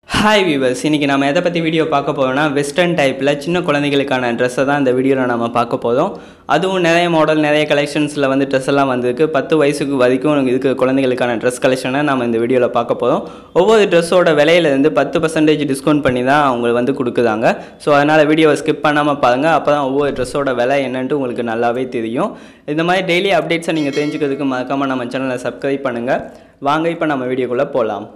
hi viewers இன்றைக்கி நம்ம எதை பற்றி வீடியோ பார்க்க போகிறோம்னா வெஸ்டர்ன் டைப்பில் சின்ன குழந்தைகளுக்கான ட்ரெஸ்ஸை தான் இந்த வீடியோவில் நம்ம பார்க்க போதும் அதுவும் நிறைய மாடல் நிறைய கலெக்ஷன்ஸில் வந்து ட்ரெஸ் எல்லாம் வந்திருக்கு பத்து வயசுக்கு வரைக்கும் இதுக்கு குழந்தைகளுக்கான ட்ரெஸ் கலெக்ஷனை நம்ம இந்த வீடியோவில் பார்க்க போதும் ஒவ்வொரு ட்ரெஸ்ஸோட விலையிலேருந்து பத்து பர்சன்டேஜ் டிஸ்கவுண்ட் பண்ணி தான் அவங்க வந்து கொடுக்குறாங்க ஸோ அதனால் வீடியோவை ஸ்கிப் பண்ணாமல் பாருங்கள் அப்போ தான் ஒவ்வொரு ட்ரெஸ்ஸோட விலை என்னன்ட்டு உங்களுக்கு நல்லாவே தெரியும் இந்த மாதிரி டெய்லி அப்டேட்ஸை நீங்கள் தெரிஞ்சுக்கிறதுக்கு மறக்காமல் நம்ம சேனலை சப்ஸ்கிரைப் பண்ணுங்கள் வாங்க இப்போ நம்ம வீடியோக்குள்ளே போகலாம்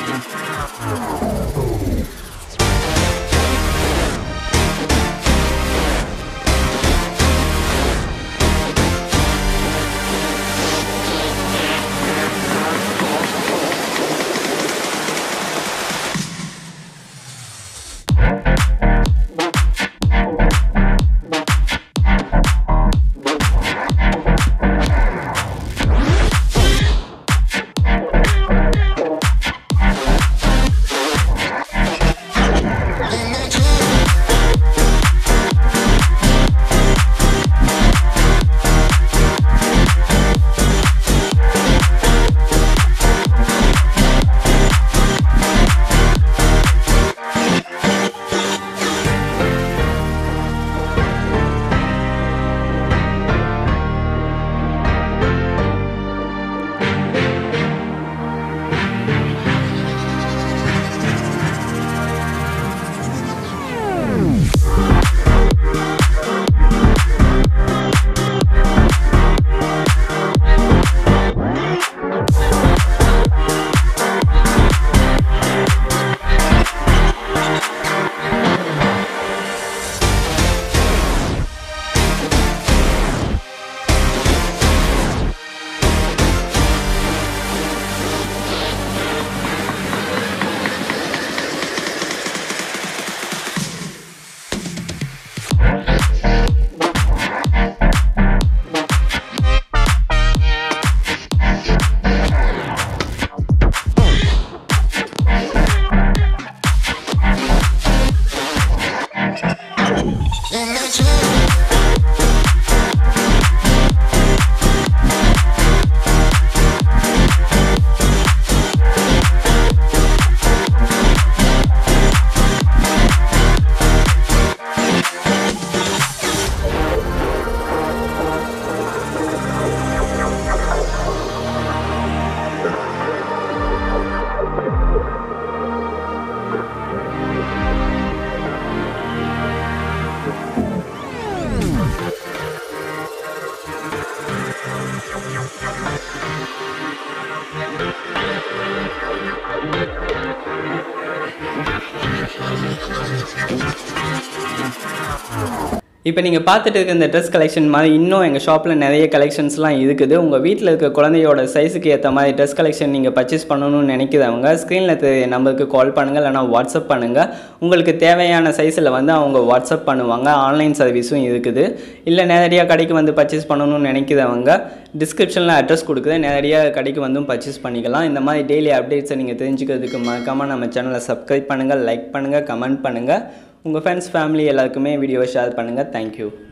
இப்போ நீங்கள் பார்த்துட்டு இருக்க இந்த ட்ரெஸ் கலெக்ஷன் மாதிரி இன்னும் எங்கள் ஷாப்பில் நிறைய கலெக்ஷன்ஸ்லாம் இருக்குது உங்கள் வீட்டில் இருக்க குழந்தையோட சைஸுக்கு ஏற்ற மாதிரி ட்ரெஸ் கலெக்ஷன் நீங்கள் பர்ச்சேஸ் பண்ணணும்னு நினைக்கிறவங்க ஸ்க்ரீனில் தெரிய நம்பருக்கு கால் பண்ணுங்கள் இல்லைனா வாட்ஸ்அப் பண்ணுங்கள் உங்களுக்கு தேவையான சைஸில் வந்து அவங்க வாட்ஸ்அப் பண்ணுவாங்க ஆன்லைன் சர்வீஸும் இருக்குது இல்லை நேரடியாக கடைக்கு வந்து பர்ச்சேஸ் பண்ணணும்னு நினைக்கிறவங்க டிஸ்கிரிப்ஷனில் அட்ரஸ் கொடுக்குது நேரடியாக கடைக்கு வந்தும் பர்ச்சேஸ் பண்ணிக்கலாம் இந்த மாதிரி டெய்லி அப்டேட்ஸை நீங்கள் தெரிஞ்சுக்கிறதுக்கு மறக்காமல் நம்ம சேனலை சப்ஸ்கிரைப் பண்ணுங்கள் லைக் பண்ணுங்கள் கமெண்ட் பண்ணுங்கள் உங்கள் ஃப்ரெண்ட்ஸ் ஃபேமிலி எல்லாருக்குமே வீடியோவை ஷேர் பண்ணுங்கள் தேங்க்யூ